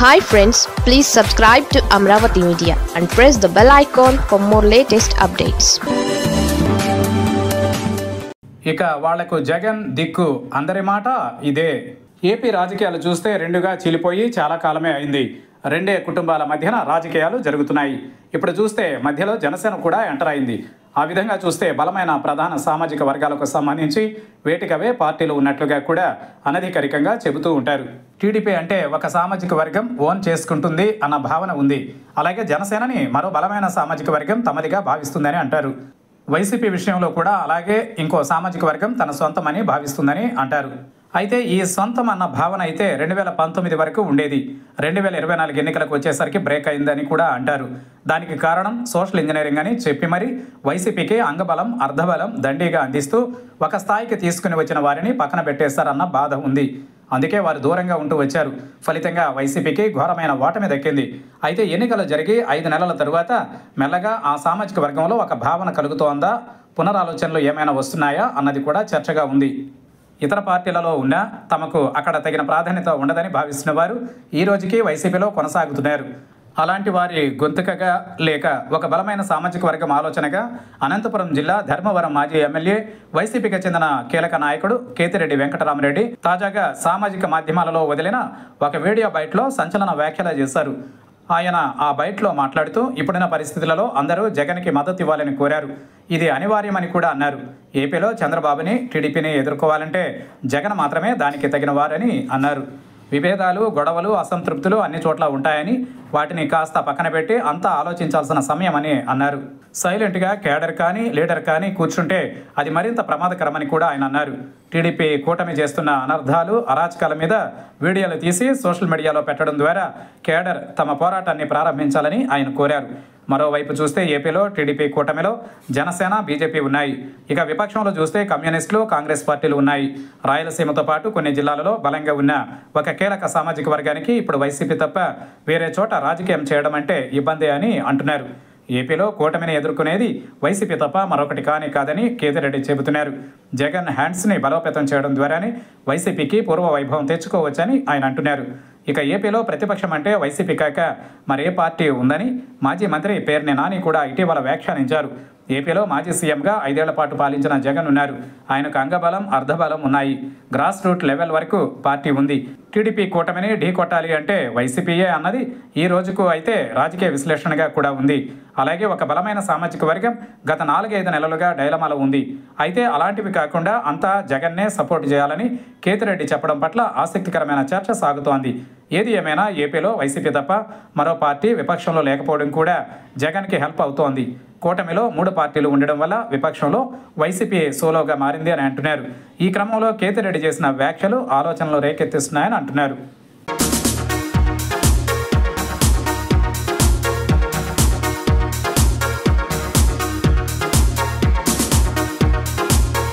hi friends please subscribe to Amaravati media and press the bell icon for more latest updates ఇక వాళ్లకు జగన్ దిక్కు అందరి మాట ఇదే ఏపీ రాజకీయాలు చూస్తే రెండుగా చీలిపోయి చాలా కాలమే అయింది రెండే కుటుంబాల మధ్యన రాజకీయాలు జరుగుతున్నాయి ఇప్పుడు చూస్తే మధ్యలో జనసేన కూడా ఎంటర్ అయింది ఆ విధంగా చూస్తే బలమైన ప్రధాన సామాజిక వర్గాలకు సంబంధించి వేటికవే పార్టీలు ఉన్నట్లుగా కూడా అనధికారికంగా చెబుతూ ఉంటారు టీడీపీ అంటే ఒక సామాజిక వర్గం ఓన్ చేసుకుంటుంది అన్న భావన ఉంది అలాగే జనసేనని మరో బలమైన సామాజిక వర్గం తమదిగా భావిస్తుందని అంటారు వైసీపీ విషయంలో కూడా అలాగే ఇంకో సామాజిక వర్గం తన సొంతమని భావిస్తుందని అంటారు అయితే ఈ సొంతం అన్న భావన అయితే రెండు వేల పంతొమ్మిది వరకు ఉండేది రెండు వేల ఇరవై నాలుగు ఎన్నికలకు వచ్చేసరికి బ్రేక్ అయిందని కూడా అంటారు దానికి కారణం సోషల్ ఇంజనీరింగ్ అని చెప్పి మరి వైసీపీకి అంగబలం అర్ధబలం దండిగా అందిస్తూ ఒక స్థాయికి తీసుకుని వచ్చిన వారిని పక్కన పెట్టేశారన్న బాధ ఉంది అందుకే వారు దూరంగా ఉంటూ వచ్చారు ఫలితంగా వైసీపీకి ఘోరమైన ఓటమి దక్కింది అయితే ఎన్నికలు జరిగి ఐదు నెలల తరువాత మెల్లగా ఆ సామాజిక వర్గంలో ఒక భావన కలుగుతోందా పునరాలోచనలు ఏమైనా వస్తున్నాయా అన్నది కూడా చర్చగా ఉంది ఇతర పార్టీలలో ఉన్నా తమకు అక్కడ తగిన ప్రాధాన్యత ఉండదని భావిస్తున్న వారు ఈ రోజుకి వైసీపీలో కొనసాగుతున్నారు అలాంటి వారి గొంతుకగా లేక ఒక బలమైన సామాజిక వర్గం ఆలోచనగా అనంతపురం జిల్లా ధర్మవరం మాజీ ఎమ్మెల్యే వైసీపీకి చెందిన కీలక నాయకుడు కేతిరెడ్డి వెంకటరామరెడ్డి తాజాగా సామాజిక మాధ్యమాలలో వదిలిన ఒక వీడియో బయటలో సంచలన వ్యాఖ్యలు చేశారు ఆయన ఆ బయటలో మాట్లాడుతూ ఇప్పుడున్న పరిస్థితులలో అందరూ జగన్కి మద్దతు ఇవ్వాలని కోరారు ఇది అనివార్యమని కూడా అన్నారు ఏపీలో చంద్రబాబుని టీడీపీని ఎదుర్కోవాలంటే జగన్ మాత్రమే దానికి తగిన వారని అన్నారు విభేదాలు గొడవలు అసంతృప్తులు అన్ని చోట్ల ఉంటాయని వాటిని కాస్త పక్కన పెట్టి అంతా ఆలోచించాల్సిన సమయమని అన్నారు సైలెంట్గా కేడర్ కానీ లీడర్ కానీ కూర్చుంటే అది మరింత ప్రమాదకరమని కూడా ఆయన అన్నారు టీడీపీ కూటమి చేస్తున్న అనర్థాలు అరాచకాల మీద వీడియోలు తీసి సోషల్ మీడియాలో పెట్టడం ద్వారా కేడర్ తమ పోరాటాన్ని ప్రారంభించాలని ఆయన కోరారు మరోవైపు చూస్తే ఏపీలో టీడీపీ కూటమిలో జనసేన బీజేపీ ఉన్నాయి ఇక విపక్షంలో చూస్తే కమ్యూనిస్టులు కాంగ్రెస్ పార్టీలు ఉన్నాయి రాయలసీమతో పాటు కొన్ని జిల్లాలలో బలంగా ఉన్న ఒక కీలక సామాజిక వర్గానికి ఇప్పుడు వైసీపీ తప్ప వేరే చోట రాజకీయం చేయడం అంటే ఇబ్బంది అని అంటున్నారు ఏపీలో కూటమిని ఎదుర్కొనేది వైసీపీ తప్ప మరొకటి కాని కాదని కేతిరెడ్డి చెబుతున్నారు జగన్ హ్యాండ్స్ని బలోపేతం చేయడం ద్వారానే వైసీపీకి పూర్వ వైభవం తెచ్చుకోవచ్చని ఆయన అంటున్నారు ఇక ఏపీలో ప్రతిపక్షం అంటే వైసీపీ కాక మరే పార్టీ ఉందని మాజీ మంత్రి పేర్ని నాని కూడా ఇటీవల వ్యాఖ్యానించారు ఏపీలో మాజీ సీఎంగా ఐదేళ్ల పాటు పాలించిన జగన్ ఉన్నారు ఆయనకు అంగబలం అర్ధబలం ఉన్నాయి గ్రాస్ రూట్ లెవెల్ వరకు పార్టీ ఉంది టీడీపీ కూటమిని ఢీ కొట్టాలి అంటే వైసీపీయే అన్నది ఈ రోజుకు అయితే రాజకీయ విశ్లేషణగా కూడా ఉంది అలాగే ఒక బలమైన సామాజిక వర్గం గత నాలుగైదు నెలలుగా డైలమాలో ఉంది అయితే అలాంటివి కాకుండా అంతా జగన్నే సపోర్ట్ చేయాలని కేతిరెడ్డి చెప్పడం పట్ల ఆసక్తికరమైన చర్చ సాగుతోంది ఏది ఏమైనా ఏపీలో వైసీపీ తప్ప మరో పార్టీ విపక్షంలో లేకపోవడం కూడా జగన్కి హెల్ప్ అవుతోంది కూటమిలో మూడు పార్టీలు ఉండడం వల్ల విపక్షంలో వైసీపీ సోలోగా మారింది అని అంటున్నారు ఈ క్రమంలో కేతిరెడ్డి చేసిన వ్యాఖ్యలు ఆలోచనలు రేకెత్తిస్తున్నాయని అంటున్నారు